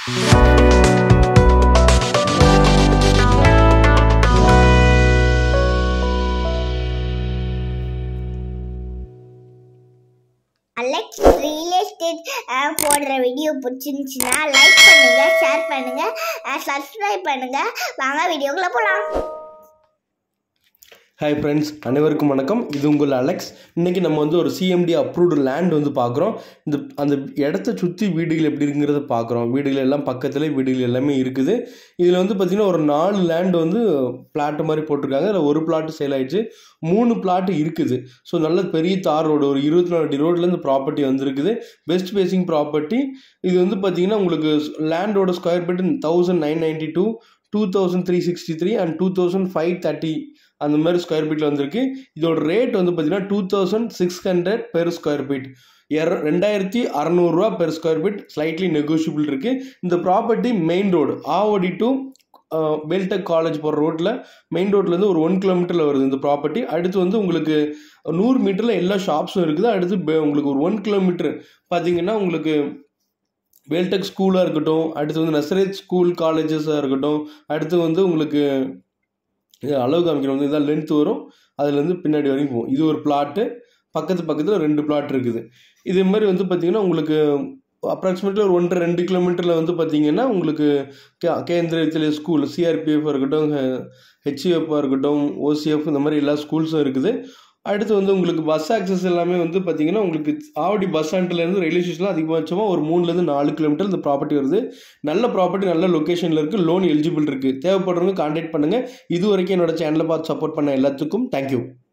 Alex real estate போடுற video பிடிச்சிருந்துச்சுன்னா like பண்ணுங்க ஷேர் பண்ணுங்க சப்ஸ்கிரைப் பண்ணுங்க வாங்க வீடியோக்குள்ள போகலாம் ஹாய் ஃப்ரெண்ட்ஸ் அனைவருக்கும் வணக்கம் இது உங்கள் அலெக்ஸ் இன்றைக்கி நம்ம வந்து ஒரு சிஎம்டி அப்ரூவ்டு லேண்ட் வந்து பார்க்குறோம் இந்த அந்த இடத்த சுற்றி வீடுகள் எப்படி இருக்குங்கிறத பார்க்குறோம் வீடுகள் எல்லாம் பக்கத்தில் வீடுகள் எல்லாமே இருக்குது இதில் வந்து பார்த்திங்கன்னா ஒரு நாலு லேண்ட் வந்து பிளாட் மாதிரி போட்டிருக்காங்க அதில் ஒரு பிளாட் சேல் ஆயிடுச்சு மூணு பிளாட் இருக்குது ஸோ நல்ல பெரிய தார் ரோடு ஒரு இருபத்தி நாலு அடி ரோடில் இந்த ப்ராப்பர்ட்டி வந்திருக்குது பெஸ்ட் பேசிங் ப்ராப்பர்ட்டி இது வந்து பார்த்திங்கன்னா உங்களுக்கு லேண்டோட square feet thousand nine ninety two two thousand three sixty three and two thousand five thirty அந்த மாதிரி ஸ்கொயர் ஃபீட்டில் வந்திருக்கு இதோட ரேட் வந்து பார்த்தீங்கன்னா two thousand six hundred per square feet எர ரெண்டாயிரத்தி அறநூறுரூவா per square feet slightly negotiable இருக்குது இந்த property main road Avadi to Veltech college போகிற ரோட்டில் மெயின் ரோட்லேருந்து ஒரு ஒன் கிலோமீட்டரில் வருது இந்த ப்ராப்பர்ட்டி அடுத்து வந்து உங்களுக்கு நூறு மீட்டரில் எல்லா ஷாப்ஸும் இருக்குது அடுத்து பெ- உங்களுக்கு ஒரு ஒன் கிலோமீட்டர் பார்த்தீங்கன்னா உங்களுக்கு வேல்டெக் ஸ்கூலாக இருக்கட்டும் அடுத்து வந்து நசரேத் ஸ்கூல் காலேஜஸாக இருக்கட்டும் அடுத்து வந்து உங்களுக்கு இது அளவு காமிக்கிறோம் வந்து இதான் லென்த் வரும் அதுலேருந்து பின்னாடி வரைக்கும் போகும் இது ஒரு பிளாட்டு பக்கத்து பக்கத்தில் ரெண்டு பிளாட் இருக்குது இதே மாதிரி வந்து பார்த்திங்கன்னா உங்களுக்கு அப்ராக்சிமேட்லி ஒரு ஒன்றரை ரெண்டு கிலோமீட்டரில் வந்து பார்த்தீங்கன்னா உங்களுக்கு கே- கேந்திர வித்யாலயா ஸ்கூல் சிஆர்பிஎஃப் இருக்கட்டும் ஹெச்இஎஃப்பாக இருக்கட்டும் ஓசிஎஃப் இந்த மாதிரி எல்லா ஸ்கூல்ஸும் இருக்குது அடுத்து வந்து உங்களுக்கு பஸ் ஆக்சஸ் எல்லாமே வந்து பார்த்தீங்கன்னா உங்களுக்கு ஆவடி பஸ் ஸ்டாண்ட்லேருந்து ரயில்வே ஸ்டேஷனில் அதிகபட்சமாக ஒரு மூணுலேருந்து நாலு கிலோமீட்டர் இந்த ப்ராப்பர்ட்டி வருது நல்ல ப்ராப்பர்ட்டி நல்ல லொக்கேஷனில் இருக்குது லோன் எலிஜிபிள் இருக்குது தேவைப்படுறவங்க கான்டாக்ட் பண்ணுங்கள் இது வரைக்கும் என்னோட சேனலை பார்த்து சப்போர்ட் பண்ண எல்லாத்துக்கும் தேங்க்யூ